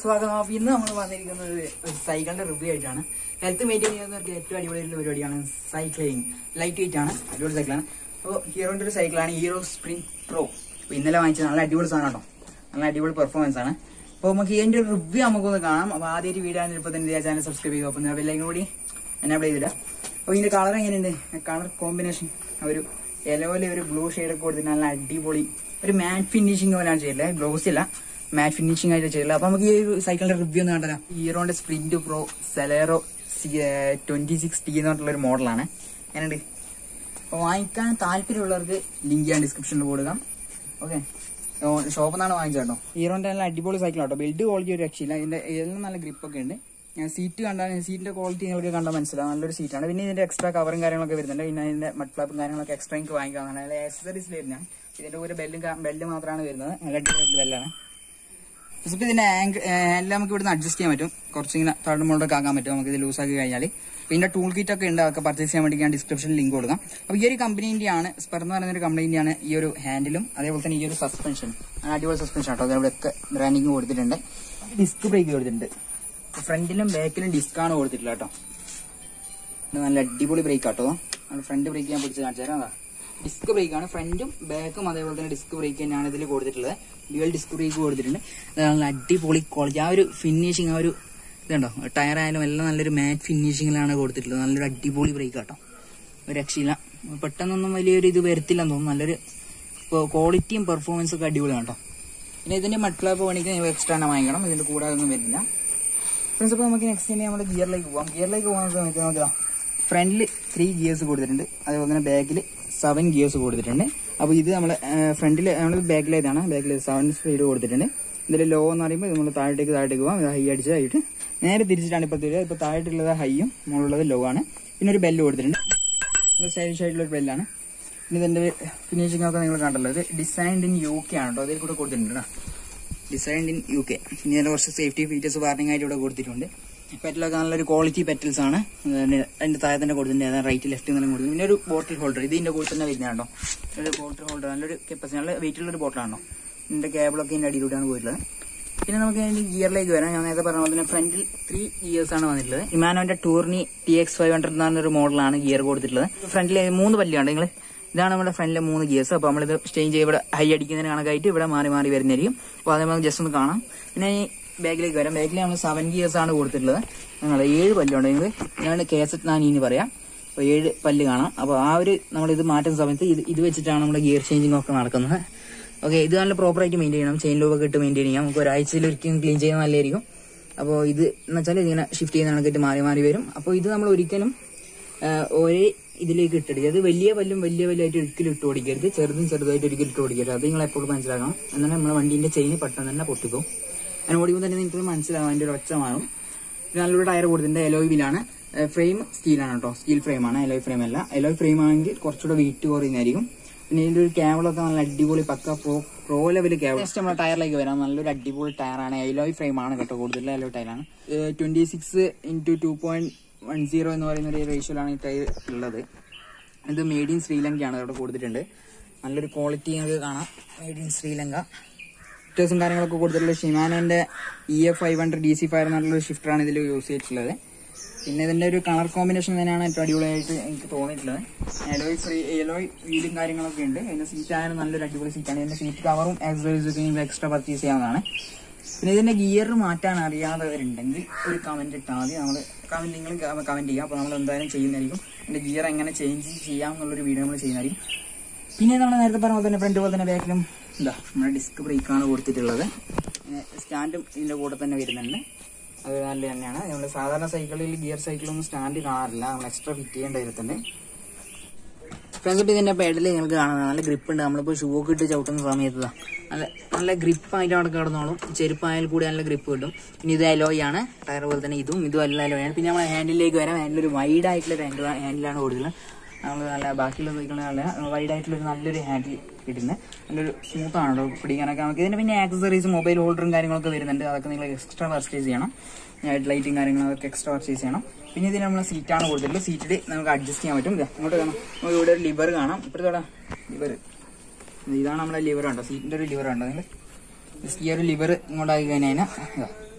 സ്വാഗതം അപ്പൊ ഇന്ന് നമ്മൾ വന്നിരിക്കുന്നത് ഒരു സൈക്കിളിന്റെ റിവ്യൂ ആയിട്ടാണ് ഹെൽത്ത് മെയിൻറ്റെയിൻ ചെയ്യുന്നവർക്ക് ഏറ്റവും അടിപൊളിയായിട്ടുള്ള പരിപാടിയാണ് സൈക്ലിംഗ് ലൈറ്റ് വെയിറ്റ് ആണ് അടിപൊളി സൈക്കിളാണ് അപ്പോൾ ഹീറോന്റെ ഒരു സൈക്കിളാണ് ഹീറോ സ്പ്രിംഗ് പ്രോ അപ്പോൾ ഇന്നലെ വാങ്ങിച്ചത് നല്ല അടിപൊളി സാധനം കേട്ടോ നല്ല അടിപൊളി പെർഫോമൻസ് ആണ് അപ്പോൾ നമുക്ക് ഇതിന്റെ ഒരു റിവ്യൂ നമുക്കൊന്ന് കാണാം അപ്പോൾ ആദ്യമായിട്ട് വീഡിയോ ആണ് ഇപ്പോൾ തന്നെ ചാനൽ സബ്സ്ക്രൈബ് ചെയ്യുക അപ്പോൾ നിങ്ങൾ ബെല്ലൈക്കും കൂടി എന്നെ ചെയ്തില്ല അപ്പോൾ ഇതിന്റെ കളർ എങ്ങനെയുണ്ട് കളർ കോമ്പിനേഷൻ ഒരു യെലോയിലെ ഒരു ബ്ലൂ ഷെയ്ഡ് ഒക്കെ കൊടുത്തിട്ട് നല്ല അടിപൊളി ഒരു മാറ്റ് ഫിനിഷിംഗ് പോലെയാണ് ചെയ്തില്ല ഗ്ലോസ് ഇല്ല മാറ്റ് ഫിനിഷിംഗ് ആയിട്ട് ചെയ്തില്ല അപ്പൊ നമുക്ക് ഈ ഒരു സൈക്കിളിന്റെ റിവ്യൂ ഒന്ന് കണ്ടല്ലോ ഹീറോന്റെ Sprint Pro Celero twenty six T എന്ന് പറഞ്ഞിട്ടുള്ള ഒരു മോഡലാണ് എങ്ങനെയുണ്ട് അപ്പൊ വാങ്ങിക്കാൻ താല്പര്യമുള്ളവർക്ക് ലിങ്ക് ഞാൻ ഡിസ്ക്രിപ്ഷനിൽ കൊടുക്കാം ഓക്കെ ഷോപ്പിൽ നിന്നാണ് വാങ്ങിച്ചത് കേട്ടോ ഹീറോന്റെ നല്ല അടിപൊളി സൈക്കിൾ കേട്ടോ ബെൽറ്റ് ക്വാളിറ്റി ഒരു രക്ഷയില്ല ഇതിന്റെ എല്ലാം നല്ല grip ഒക്കെ ഉണ്ട് ഞാൻ സീറ്റ് കണ്ടാൽ സീറ്റിന്റെ ക്വാളിറ്റി നിങ്ങൾക്ക് കണ്ടാൽ മനസ്സിലാവും നല്ലൊരു സീറ്റാണ് പിന്നെ ഇതിന്റെ എക്സ്ട്രാ കവറും കാര്യങ്ങളൊക്കെ വരുന്നുണ്ട് പിന്നെ ഇതിന്റെ മഡ് ഫ്ലാപ്പും കാര്യങ്ങളൊക്കെ എക്സ്ട്രാ എനിക്ക് വാങ്ങിക്കാവുന്നതാണ് അതിൽ ആക്സസറീസ് വരുന്ന ഇതിന്റെ കൂടെ ബെല്ലും ബെല്ല് മാത്രമാണ് വരുന്നത് നല്ല അടിപൊളി ബെല്ലാണ് ഇപ്പൊ ഇതിന്റെ ആംഗിൾ എല്ലാം നമുക്ക് ഇവിടുന്ന് അഡ്ജസ്റ്റ് ചെയ്യാൻ പറ്റും കുറച്ചിങ്ങനെ താഴ്ന്ന മുകളിലൊക്കെ ആക്കാൻ പറ്റും നമുക്ക് ഇത് ലൂസ് ആക്കി കഴിഞ്ഞാൽ പിന്നെ ടൂൾ കിറ്റ് ഒക്കെ ഉണ്ട് അതൊക്കെ പർച്ചേസ് ചെയ്യാൻ വേണ്ടി ഞാൻ ഡിസ്ക്രിപ്ഷനിൽ ലിങ്ക് കൊടുക്കാം അപ്പോൾ ഈ ഒരു കമ്പനീന്റെ ആണ് സ്പെർ എന്ന് പറയുന്ന ഒരു കമ്പനീന്റെ ആണ് ഈ ഒരു ഹാൻഡിലും അതേപോലെ തന്നെ ഈ ഒരു സസ്പെൻഷൻ അടിപൊളി സസ്പെൻഷൻ ആട്ടോ അതവിടെ ഒക്കെ ബ്രാൻഡിങ് കൊടുത്തിട്ടുണ്ട് ഡിസ്ക് ബ്രേക്ക് കൊടുത്തിട്ടുണ്ട് ഫ്രണ്ടിലും ബാക്കിലും ഡിസ്ക് ആണ് കൊടുത്തിട്ടില്ല കേട്ടോ ഇത് നല്ല അടിപൊളി ബ്രേക്ക് ആട്ടോ ഫ്രണ്ട് ബ്രേക്ക് ഞാൻ പിടിച്ച് കാണിച്ചു തരാം അതാ ഡിസ്ക് ബ്രേക്ക് ആണ് ഫ്രണ്ടും ബാക്കും അതേപോലെ തന്നെ ഡിസ്ക് ബ്രേക്ക് തന്നെയാണ് ഇതിൽ കൊടുത്തിട്ടുള്ളത് ഡ്യുവൽ ഡിസ്ക് ബ്രേക്ക് കൊടുത്തിട്ടുണ്ട് അത് നല്ല അടിപൊളി ക്വാളിറ്റി ആ ഒരു ഫിനിഷിങ് ആ ഒരു ഇതുണ്ടോ ടയർ ആയാലും എല്ലാം നല്ലൊരു മാറ്റ് ഫിനിഷിങ്ങിലാണ് കൊടുത്തിട്ടുള്ളത് നല്ലൊരു അടിപൊളി ബ്രേക്ക് ആട്ടോ ഒരു രക്ഷയില്ല പെട്ടെന്നൊന്നും വലിയൊരു ഇത് വരത്തില്ലെന്ന് തോന്നുന്നു നല്ലൊരു ക്വാളിറ്റിയും പെർഫോമൻസും ഒക്കെ അടിപൊളിയാണ് കേട്ടോ പിന്നെ ഇതിന്റെ മട്ട്ലാപ്പ് വേണമെങ്കിൽ നിങ്ങൾ എക്സ്ട്രാ തന്നെ വാങ്ങിക്കണം ഇതിന്റെ കൂടെ ഒന്നും വരില്ല ഫ്രണ്ട്സ് അപ്പോൾ നമുക്ക് നെക്സ്റ്റ് തന്നെ നമ്മുടെ ഗിയറിലേക്ക് പോവാം ഗിയറിലേക്ക് പോകുന്ന സമയത്ത് നമുക്ക് ഫ്രണ്ടിൽ ത്രീ ഗിയേഴ്സ് കൊടുത്തിട്ടുണ്ട് അതേപോലെ തന്നെ ബാക്കിൽ സെവൻ ഗിയേഴ്സ് കൊടുത്തിട്ടുണ്ട് അപ്പോൾ ഇത് നമ്മളെ ഫ്രണ്ടിൽ നമ്മൾ ബാക്കിലേതാണ് ബാക്കിൽ സെവൻ സ്പീഡ് കൊടുത്തിട്ടുണ്ട് ഇതിൽ ലോ എന്ന് പറയുമ്പോൾ നമ്മൾ താഴേക്ക് താഴേക്ക് പോകാം ഹൈ അടിച്ചതായിട്ട് നേരെ തിരിച്ചിട്ടാണ് ഇപ്പോൾ തരിക ഇപ്പോൾ താഴെയുള്ളത് ഹൈയും മുകളിലുള്ളത് ലോ ആണ് പിന്നെ ഒരു ബെല്ല് കൊടുത്തിട്ടുണ്ട് സ്റ്റൈലിഷ് ആയിട്ടുള്ള ഒരു ബെല്ലാണ് പിന്നെ ഇതിന്റെ ഫിനിഷിംഗ് ഒക്കെ നിങ്ങൾ കണ്ടല്ലോ ഇത് ഡിസൈൻഡ് ഇൻ യു കെ ആണ് കേട്ടോ അതിൽ കൂടെ കൊടുത്തിട്ടുണ്ട് കേട്ടോ ഡിസൈൻഡ് ഇൻ യു കെ പിന്നെ ഇതിന്റെ കുറച്ച് സേഫ്റ്റി ഫീച്ചേഴ്സ് വാർണിംഗ് ആയിട്ട് ഇവിടെ കൊടുത്തിട്ടുണ്ട് പെറ്റലൊക്കെ നല്ലൊരു ക്വാളിറ്റി പെറ്റൽസ് ആണ് അതിന്റെ താഴെ തന്നെ കൊടുത്തിട്ടുണ്ട് റൈറ്റ് ലെഫ്റ്റ് എന്നെല്ലാം കൊടുത്തു പിന്നെ ഒരു ബോട്ടിൽ ഹോൾഡർ ഇത് ഇതിന്റെ കൂടെ തന്നെ വരുന്നതാണോ ഒരു ബോട്ടിൽ ഹോൾഡർ നല്ലൊരു കപ്പാസിറ്റി നല്ല വെയിറ്റ് ഉള്ള ഒരു ബോട്ടിലാണോ ഇതിന്റെ കേബിളൊക്കെ ഇതിന്റെ അടിയിലൂടെയാണ് പോയിട്ടുള്ളത് പിന്നെ നമുക്ക് അതിന്റെ ഗിയറിലേക്ക് വരാം ഞാൻ നേരത്തെ പറഞ്ഞ പോലെ തന്നെ ഫ്രണ്ടിൽ ത്രീ ഗിയേഴ്സ് ആണ് വന്നിട്ടുള്ളത് ഇമാനോന്റെ Tourney T X five hundred എന്ന് പറഞ്ഞൊരു മോഡലാണ് ഗിയർ കൊടുത്തിട്ടുള്ളത് ഫ്രണ്ടിൽ മൂന്ന് പല്ലാണ് നിങ്ങൾ ഇതാണ് നമ്മുടെ ഫ്രണ്ടിലെ മൂന്ന് ഗിയേഴ്സ് അപ്പോൾ നമ്മളിത് സ്റ്റേജ് ചെയ്ത് ഇവിടെ ഹൈ അടിക്കുന്നതിന് കണക്കായിട്ട് ഇവിടെ മാറി മാറി വരുന്നതായിരിക്കും അപ്പോൾ അത് നമുക്ക് ജസ്റ്റ് ഒന്ന് കാണാം പിന്നെ ഈ ബാഗിലേക്ക് വരാം ബാഗിൽ നമ്മൾ സെവൻ ഗിയേഴ്സ് ആണ് കൊടുത്തിട്ടുള്ളത് ഞങ്ങൾ ഏഴ് പല്ലുണ്ട് നിങ്ങൾ ഞാൻ കെ എസ് എറ്റ് നാനി എന്ന് പറയാം അപ്പോൾ ഏഴ് പല്ല് കാണാം അപ്പോൾ ആ ഒരു നമ്മൾ ഇത് മാറ്റുന്ന സമയത്ത് ഇത് ഇത് വെച്ചിട്ടാണ് നമ്മുടെ ഗിയർ ചേഞ്ചിങ് ഒക്കെ നടക്കുന്നത് ഓക്കെ ഇത് നല്ല പ്രോപ്പറായിട്ട് മെയിൻറ്റെയിൻ ചെയ്യണം ചെയിൻ ലൂബൊക്കെ ഇട്ട് മെയിൻറ്റെയിൻ ചെയ്യാം നമുക്ക് ഒരാഴ്ചയിൽ ഒരിക്കലും ക്ലീൻ ചെയ്യുന്നത് നല്ലതായിരിക്കും അപ്പോൾ ഇത് എന്ന് വെച്ചാൽ ഇതിങ്ങനെ ഷിഫ്റ്റ് ചെയ്യുന്ന കണക്കായിട്ട് മാറി മാറി വരും അപ്പോൾ ഇത് നമ്മൾ ഒരിക്കലും ആ, ഒരേ ഇതിലേക്ക് ഇട്ടെടുക്കുക അത് വലിയ പല്ലും വലിയ വലുതായിട്ട് ഒരിക്കലും ഇട്ട് ഓടിക്കരുത് ചെറുതും ചെറുതായിട്ട് ഒരിക്കലും ഇട്ട് ഓടിക്കരുത് അത് നിങ്ങൾ എപ്പോഴും മനസ്സിലാക്കണം എന്നാൽ നമ്മുടെ വണ്ടീന്റെ ചെയിൻ പെട്ടെന്ന് തന്നെ പൊട്ടിപ്പോകും അതിന് ഓടിക്കുമ്പോൾ തന്നെ നിങ്ങൾക്ക് മനസ്സിലാവും അതിന്റെ ഒരു ഒച്ച മാറും ഇത് നല്ലൊരു ടയർ കൊടുത്തിട്ടുണ്ട് എലോയ് വീലാണ് ഫ്രെയിം സ്റ്റീലാണ് കേട്ടോ സ്റ്റീൽ ഫ്രെയിമാണ് എലോയ് ഫ്രെയിം അല്ല എലോയ് ഫ്രെയിം ആണെങ്കിൽ കുറച്ചുകൂടെ വെയിറ്റ് കുറയുന്നതായിരിക്കും പിന്നെ ഇതിന്റെ ഒരു ക്യാബിളൊക്കെ നല്ല അടിപൊളി പക്ക pro pro level cable next നമ്മുടെ ടയറിലേക്ക് വരാം നല്ലൊരു അടിപൊളി ടയറാണ് എലോയ് ഫ്രെയിം ആണ് കേട്ടോ കൂടുതൽ എലോയ് ടയറാണ് twenty six into two point one zero എന്ന് പറയുന്ന ഒരു റേഷ്യോയിലാണ് ഈ ടയർ ഉള്ളത് ഇത് മെയ്ഡ് ഇൻ ശ്രീലങ്കയാണ് അവിടെ കൊടുത്തിട്ടുണ്ട് നല്ലൊരു ക്വാളിറ്റി നിങ്ങൾക്ക് കാണാം മെയ്ഡ് ഇൻ ശ്രീലങ്ക ഫീച്ചേഴ്സും കാര്യങ്ങളൊക്കെ കൊടുത്തിട്ടുള്ള ഷിമാനോന്റെ E F five hundred D C fire എന്നുള്ള ഷിഫ്റ്ററാണ് ഇതിൽ യൂസ് ചെയ്തിട്ടുള്ളത് പിന്നെ ഇതിന്റെ ഒരു കളർ കോമ്പിനേഷൻ തന്നെയാണ് ഏറ്റവും അടിപൊളിയായിട്ട് എനിക്ക് തോന്നിയിട്ടുള്ളത് എലോയ് ഫ്രീ എലോയ് വീലും കാര്യങ്ങളൊക്കെ ഉണ്ട് അതിന്റെ സീറ്റ് ആയാലും നല്ലൊരു അടിപൊളി സീറ്റാണ് ഇതിന്റെ സീറ്റ് കവറും ആക്സസറീസും എക്സ്ട്രാ പർച്ചേസ് ചെയ്യാവുന്നതാണ് പിന്നെ ഇതിന്റെ ഗിയർ മാറ്റാൻ അറിയാത്തവരുണ്ടെങ്കിൽ ഒരു കമന്റ് ഇട്ടാൽ മതി നമ്മൾ കമന്റ് നിങ്ങൾ കമന്റ് ചെയ്യാം അപ്പോൾ നമ്മൾ എന്തായാലും ചെയ്യുന്നതായിരിക്കും ഇതിന്റെ ഗിയർ എങ്ങനെ ചേഞ്ച് ചെയ്യാം എന്നുള്ളൊരു വീഡിയോ നമ്മൾ ചെയ്യുന്നതായിരിക്കും പിന്നെ നമ്മൾ നേരത്തെ പറഞ്ഞ പോലെ തന്നെ ഫ്രണ്ട് പോലെ തന്നെ ബാക്കിലും എന്താ നമ്മുടെ ഡിസ്ക് ബ്രേക്കാണ് കൊടുത്തിട്ടുള്ളത് പിന്നെ സ്റ്റാൻഡും ഇതിന്റെ കൂടെ തന്നെ വരുന്നുണ്ട് അത് നല്ല തന്നെയാണ് നമ്മൾ സാധാരണ സൈക്കിളിൽ ഗിയർ സൈക്കിളൊന്നും സ്റ്റാൻഡ് കാണാറില്ല നമ്മൾ എക്സ്ട്രാ ഫിറ്റ് ചെയ്യേണ്ട വരുത്തുണ്ട് ഫ്രണ്ട്സ് ഇതിന്റെ പെഡൽ നിങ്ങൾക്ക് കാണാം നല്ല ഗ്രിപ്പ് ഉണ്ട് നമ്മളിപ്പോൾ ഷൂ ഒക്കെ ഇട്ട് ചവിട്ടുന്ന സമയത്ത് ദാ നല്ല നല്ല ഗ്രിപ്പ് ആയിട്ട് അവിടെ കിടന്നോളും ചെരുപ്പായാൽ കൂടി നല്ല ഗ്രിപ്പ് കിട്ടും പിന്നെ ഇത് അലോയ് ആണ് ടയർ പോലെ തന്നെ ഇതും ഇതും അല്ല അലോയാണ് പിന്നെ നമ്മൾ ഹാൻഡിലേക്ക് വരാം ഹാൻഡിൽ ഒരു വൈഡ് ആയിട്ടുള്ള ഹാൻഡിൽ ഹാൻഡിലാണ് കൊടുക്കുന്നത് നമ്മൾ നല്ല ബാക്കിയുള്ള സൈക്കിളിന് നല്ല വൈഡ് ആയിട്ടുള്ള ഒരു നല്ലൊരു ഹാൻഡിൽ കിട്ടുന്നത് നല്ലൊരു സ്മൂത്ത് ആണ് കേട്ടോ പിടിക്കാനൊക്കെ നമുക്ക് ഇതിന് പിന്നെ ആക്സസറീസ് മൊബൈൽ ഹോൾഡറും കാര്യങ്ങളൊക്കെ വരുന്നുണ്ട് അതൊക്കെ നിങ്ങൾ എക്സ്ട്രാ പർച്ചേസ് ചെയ്യണം ഹെഡ് ലൈറ്റും കാര്യങ്ങളും അതൊക്കെ എക്സ്ട്രാ പർച്ചേസ് ചെയ്യണം പിന്നെ ഇതിന് നമ്മൾ സീറ്റാണ് കൊടുത്തിട്ടുള്ളത് സീറ്റിൽ നമുക്ക് അഡ്ജസ്റ്റ് ചെയ്യാൻ പറ്റും ഇതാ ഇങ്ങോട്ട് കാണാം നമുക്ക് ഇവിടെ ഒരു ലിവർ കാണാം ഇപ്പോഴത്തോടാ ലിവർ ഇതാണ് നമ്മുടെ ലിവർ ഉണ്ടോ സീറ്റിന്റെ ഒരു ലിവർ ഉണ്ടോ നിങ്ങൾ ജസ്റ്റ് ഈ ഒരു ലിവർ ഇങ്ങോട്ടാക്കി കഴിഞ്ഞാൽ ഇതാ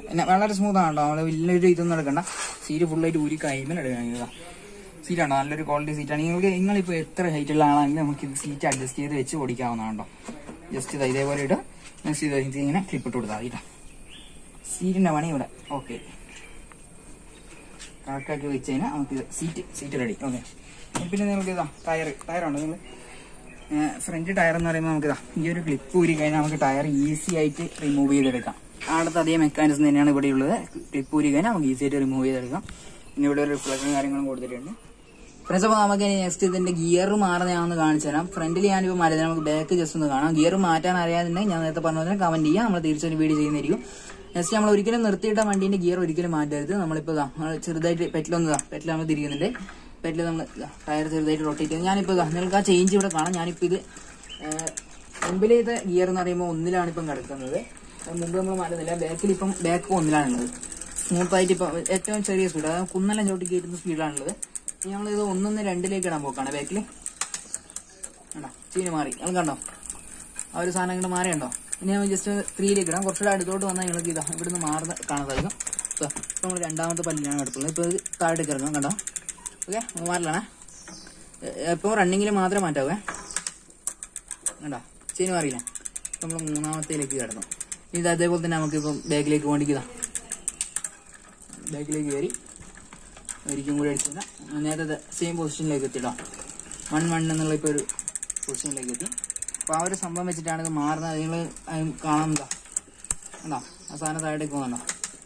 പിന്നെ വളരെ സ്മൂത്ത് ആണ് കേട്ടോ നമ്മള് വലിയൊരു ഇതൊന്നും എടുക്കണ്ട സീറ്റ് ഫുള്ളായിട്ട് ഊരി കൈമൽ എടുക്കണം സീറ്റാണോ നല്ലൊരു ക്വാളിറ്റി സീറ്റാണ് നിങ്ങൾക്ക് നിങ്ങളിപ്പോൾ എത്ര ഹൈറ്റുള്ള ആളാണെങ്കിലും നമുക്ക് ഇത് സീറ്റ് അഡ്ജസ്റ്റ് ചെയ്ത് വെച്ച് ഓടിക്കാവുന്നതാണ് കേട്ടോ ജസ്റ്റ് ഇത് ഇതേപോലെ ഇട്ട് നെക്സ്റ്റ് ഇത് ഇത് ഇങ്ങനെ ക്ലിപ്പ് ഇട്ട് കൊടുത്താൽ മതി കേട്ടോ സീറ്റിന്റെ പണി ഇവിടെ ഓക്കെ കറക്റ്റാക്കി വെച്ച് കഴിഞ്ഞാൽ നമുക്ക് സീറ്റ് സീറ്റ് റെഡി ഓക്കെ പിന്നെ നിങ്ങൾക്ക് ഇതാ ടയർ ടയറുണ്ട് നിങ്ങൾ ഫ്രണ്ട് ടയർ എന്ന് പറയുമ്പോൾ നമുക്ക് ഇതാ ഈ ഒരു ക്ലിപ്പ് ഊരി കഴിഞ്ഞാൽ നമുക്ക് ടയർ ഈസി ആയിട്ട് റിമൂവ് ചെയ്തെടുക്കാം അടുത്ത അതേ മെക്കാനിസം തന്നെയാണ് ഇവിടെ ഉള്ളത് ക്ലിപ്പ് ഊരി കഴിഞ്ഞാൽ നമുക്ക് ഈസി ആയിട്ട് റിമൂവ് ചെയ്തെടുക്കാം പിന്നെ ഇവിടെ ഒരു റിഫ്ലക്ഷൻ കാര്യങ്ങളും കൊടുത്തിട്ടുണ്ട് ഫ്രണ്ട്സ് അപ്പോൾ നമുക്ക് നെക്സ്റ്റ് ഇതിന്റെ ഗിയർ മാറുന്ന ഞാൻ ഒന്ന് കാണിച്ചു തരാം ഫ്രണ്ടിൽ ഞാനിപ്പോൾ മാറിയത് നമുക്ക് ബാക്ക് ജസ്റ്റ് ഒന്ന് കാണാം ഗിയർ മാറ്റാൻ അറിയാതുണ്ടെങ്കിൽ ഞാൻ നേരത്തെ പറഞ്ഞ പോലെ കമന്റ് ചെയ്യാം നമ്മൾ തീർച്ചയായും വീഡിയോ ചെയ്യുന്നതായിരിക്കും നെക്സ്റ്റ് നമ്മൾ ഒരിക്കലും നിർത്തിയിട്ട വണ്ടീന്റെ ഗിയർ ഒരിക്കലും മാറ്റരുത് നമ്മളിപ്പോൾ ഇതാ നമ്മൾ ചെറുതായിട്ട് പെറ്റിലൊന്ന് ഇതാ പെറ്റിൽ നമ്മൾ തിരിക്കുന്നുണ്ട് പെറ്റിൽ നമ്മൾ ടയർ ചെറുതായിട്ട് റൊട്ടേറ്റ് ചെയ്ത് ഞാനിപ്പോൾ ഇതാ നിങ്ങൾക്ക് ആ ചേഞ്ച് ഇവിടെ കാണാം ഞാനിപ്പോൾ ഇത് മുമ്പിലത്തെ ഗിയർ എന്ന് പറയുമ്പോൾ ഒന്നിലാണ് ഇപ്പം കിടക്കുന്നത് അത് മുമ്പ് നമ്മൾ മാറ്റുന്നില്ല ബാക്കിൽ ഇപ്പം ബാക്ക് ഒന്നിലാണുള്ളത് സ്മൂത്ത് ആയിട്ട് ഇപ്പം ഏറ്റവും ചെറിയ സ്പീഡ് അതായത് കുന്നെല്ലാം ചോട്ടി കയറ്റുന്ന സ്പീഡാണുള്ളത് ഇനി നമ്മളിത് ഒന്നൊന്ന് രണ്ടിലേക്ക് ഇടാൻ പോക്കാണ് ബാക്കിൽ കണ്ടോ ചീന് മാറി അത് കണ്ടോ ആ ഒരു സാധനം ഇങ്ങോട്ട് മാറിയുണ്ടോ ഇനി നമ്മൾ ജസ്റ്റ് ത്രീയിലേക്ക് ഇടാം കുറച്ചുകൂടെ അടുത്തോട്ട് വന്നാൽ നിങ്ങൾക്ക് ഇതാ ഇവിടുന്ന് മാറുന്ന കാണാൻ സാധിക്കും ഇപ്പൊ നമ്മൾ രണ്ടാമത്തെ പല്ലിലാണ് കിടക്കുന്നത് ഇപ്പോൾ ഇത് താഴേക്ക് ഇറങ്ങാം കണ്ടോ ഓക്കെ മാറില്ലാണേ ഇപ്പോൾ റണ്ണിങ്ങിൽ മാത്രമേ മാറ്റാവേ കണ്ടോ ചീന് മാറിയില്ല നമ്മൾ മൂന്നാമത്തേലേക്ക് കിടന്നു ഇത് അതേപോലെ തന്നെ നമുക്കിപ്പം ബാക്കിലേക്ക് വേണ്ടിക്കതാ ബാക്കിലേക്ക് കയറി ഒരിക്കലും കൂടി അടിച്ചില്ല നേരത്തെ സെയിം പൊസിഷനിലേക്ക് എത്തിയിടാം വൺ വൺ എന്നുള്ള ഇപ്പോൾ ഒരു പൊസിഷനിലേക്ക് എത്തി അപ്പോൾ ആ ഒരു സംഭവം വെച്ചിട്ടാണ് ഇത് മാറുന്നത് നിങ്ങൾ കാണുന്നതാ കണ്ടോ ആ സാധനം താഴേക്ക് പോകുന്നുണ്ടോ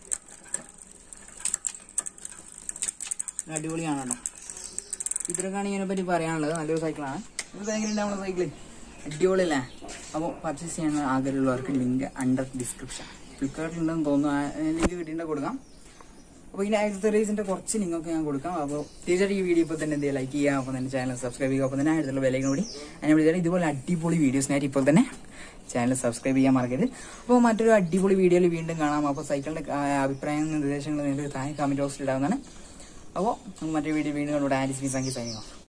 ഇത് അടിപൊളിയാണ് കേട്ടോ ഇത്രയൊക്കെയാണ് ഇതിനെ പറ്റി പറയാനുള്ളത് നല്ലൊരു സൈക്കിളാണ് ഇത് സൈക്കിൾ നമ്മുടെ സൈക്കിൾ അടിപൊളിയല്ലേ അപ്പോൾ പർച്ചേസ് ചെയ്യാൻ ആഗ്രഹമുള്ളവർക്ക് ലിങ്ക് അണ്ടർ ഡിസ്ക്രിപ്ഷൻ ഫ്ലിപ്കാർട്ടിലുണ്ടെന്ന് തോന്നുന്നു ലിങ്ക് കിട്ടിയിട്ട് കൊടുക്കാം അപ്പോൾ ഇതിന്റെ ആക്സസറീസിന്റെ കുറച്ച് നിങ്ങൾക്ക് ഞാൻ കൊടുക്കാം അപ്പോൾ തീർച്ചയായിട്ടും ഈ വീഡിയോ ഇപ്പോൾ തന്നെ എന്ത് ലൈക്ക് ചെയ്യുക അപ്പോൾ തന്നെ ചാനൽ സബ്സ്ക്രൈബ് ചെയ്യുക അപ്പോൾ തന്നെ അടുത്തുള്ള വിലയും കൂടി അതിനെ വിളിച്ചാൽ ഇതുപോലെ അടിപൊളി വീഡിയോസിനായിട്ട് ഇപ്പോൾ തന്നെ ചാനൽ സബ്സ്ക്രൈബ് ചെയ്യാൻ മറക്കരുത് അപ്പോൾ മറ്റൊരു അടിപൊളി വീഡിയോയിൽ വീണ്ടും കാണാം അപ്പോൾ സൈക്കിളിന്റെ ആ, അഭിപ്രായങ്ങളും നിർദ്ദേശങ്ങളും നിങ്ങൾക്ക് താഴെ കമന്റ് ബോക്സിൽ ഇടാവുന്നതാണ് അപ്പോൾ മറ്റൊരു വീഡിയോ വീണ്ടും കണ്ടുകൂടെ Alice B Sangeetha signing of